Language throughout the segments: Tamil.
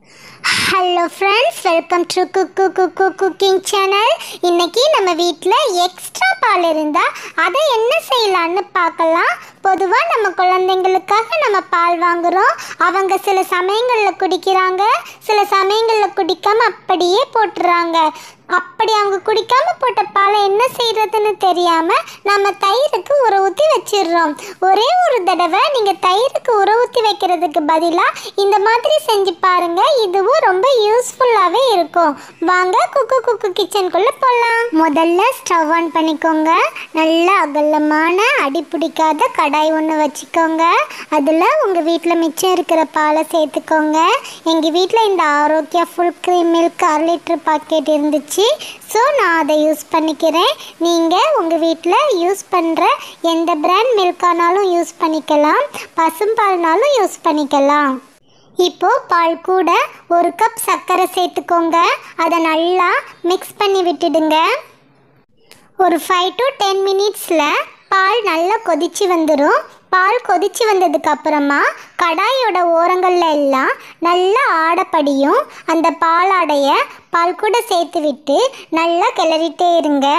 hello friends welcome to Kukku Kukku cooking channel இன்னைக்கு நம்ம வீட்டில் எக்ஸ்ட்ரா பால் இருந்தால் அதை என்ன செய்யலான்னு பார்க்கலாம் பொதுவாக நம்ம குழந்தைங்களுக்காக நம்ம பால் வாங்குகிறோம் அவங்க சில சமயங்களில் குடிக்கிறாங்க சில சமயங்களில் குடிக்காம அப்படியே போட்டுறாங்க அப்படி அவங்க குடிக்காம போட்ட பாலை என்ன செய்யறதுன்னு தெரியாம நம்ம தயிருக்கு உர ஊற்றி வச்சிடுறோம் ஒரே ஒரு தடவை நீங்க தயிருக்கு உர ஊற்றி வைக்கிறதுக்கு பதிலாக இந்த மாதிரி செஞ்சு பாருங்க இதுவும் ரொம்ப யூஸ்ஃபுல்லாகவே இருக்கும் வாங்க குக்கு குக்கு கிச்சனுக்குள்ள போகலாம் முதல்ல ஸ்டவ் ஆன் பண்ணிக்கோங்க நல்ல அகலமான அடி பிடிக்காத கடாய் ஒன்று வச்சுக்கோங்க அதில் உங்கள் வீட்டில் மிச்சம் இருக்கிற பாலை சேர்த்துக்கோங்க எங்கள் வீட்டில் இந்த ஆரோக்கியா ஃபுல் க்ரீம் மில்க் அரை லிட்டர் பாக்கெட் இருந்துச்சு ஸோ நான் அதை யூஸ் பண்ணிக்கிறேன் நீங்கள் உங்கள் வீட்டில் யூஸ் பண்ணுற எந்த பிராண்ட் மில்கானாலும் யூஸ் பண்ணிக்கலாம் பசும்பால்னாலும் யூஸ் பண்ணிக்கலாம் இப்போ பால் கூட ஒரு கப் சர்க்கரை சேர்த்துக்கோங்க அதை நல்லா மிக்ஸ் பண்ணி விட்டுடுங்க ஒரு ஃபைவ் டு டென் மினிட்ஸில் பால் நல்லா கொதிச்சு வந்துடும் பால் கொதிச்சு வந்ததுக்கு அப்புறமா கடாயோட ஓரங்கள்ல எல்லாம் நல்லா ஆடப்படியும் அந்த பாலாடைய பால் கூட சேர்த்து விட்டு நல்லா கிளறிட்டே இருங்க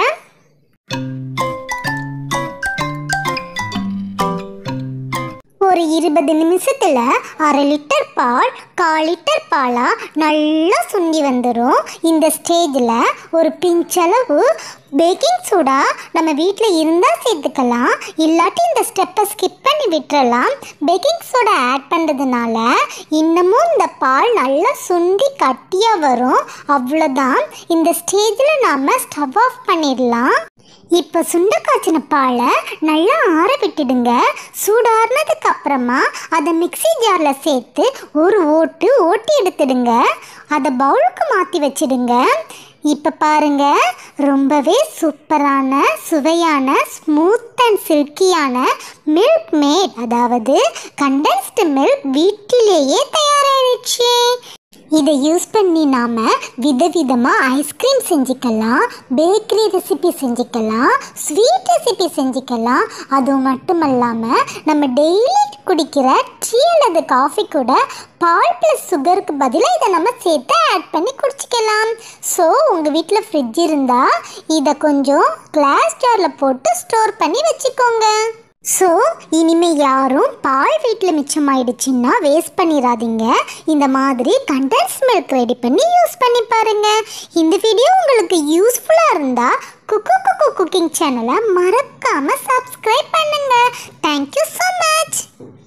ஒரு இருபது நிமிஷத்தில் அரை லிட்டர் பால் கால் லிட்டர் பாலாக நல்லா சுண்டி வந்துடும் இந்த ஸ்டேஜில் ஒரு பிஞ்சளவு பேக்கிங் சோடா நம்ம வீட்டில் இருந்தால் சேர்த்துக்கலாம் இல்லாட்டி இந்த ஸ்டெப்பை ஸ்கிப் பண்ணி விட்டுறலாம் பேக்கிங் சோடா ஆட் பண்ணுறதுனால இன்னமும் இந்த பால் நல்லா சுண்டி கட்டியாக வரும் அவ்வளோதான் இந்த ஸ்டேஜில் நாம் ஸ்டவ் ஆஃப் பண்ணிடலாம் இப்போ சுண்ட காய்ச்சின பாலை நல்லா ஆற விட்டுடுங்க சூடாறினதுக்கு அப்புறமா அதை மிக்ஸி ஜாரில் சேர்த்து ஒரு ஓட்டு ஓட்டி எடுத்துடுங்க அதை பவுலுக்கு மாற்றி வச்சிடுங்க இப்போ பாருங்க ரொம்பவே சூப்பரான சுவையான ஸ்மூத் அண்ட் சில்கியான மில்க் மேட் அதாவது கண்டென்ஸ்டு மில்க் வீட்டிலேயே தயாராகிடுச்சு இதை யூஸ் பண்ணி நாம் விதவிதமாக ஐஸ்கிரீம் செஞ்சுக்கலாம் பேக்கரி ரெசிபி செஞ்சுக்கலாம் ஸ்வீட் ரெசிபி செஞ்சுக்கலாம் அது மட்டும் இல்லாமல் நம்ம டெய்லி குடிக்கிற டீ அல்லது காஃபி கூட பால் ப்ளஸ் சுகருக்கு பதிலாக இதை நம்ம சேர்த்து ஆட் பண்ணி குடிச்சிக்கலாம் ஸோ உங்கள் வீட்டில் ஃப்ரிட்ஜ் இருந்தால் இதை கொஞ்சம் கிளாஸ் ஜாரில் போட்டு ஸ்டோர் பண்ணி வச்சுக்கோங்க ஸோ இனிமே யாரும் பால் வீட்டில் மிச்சமாயிடுச்சுன்னா வேஸ்ட் பண்ணிடாதீங்க இந்த மாதிரி கண்டென்ஸ் மில்க் ரெடி பண்ணி யூஸ் பண்ணி பாருங்க இந்த வீடியோ உங்களுக்கு யூஸ்ஃபுல்லாக இருந்தால் குக்கு குக்கு குக்கிங் சேனலை மறக்காமல் சப்ஸ்கிரைப் பண்ணுங்க தேங்க்யூ ஸோ மச்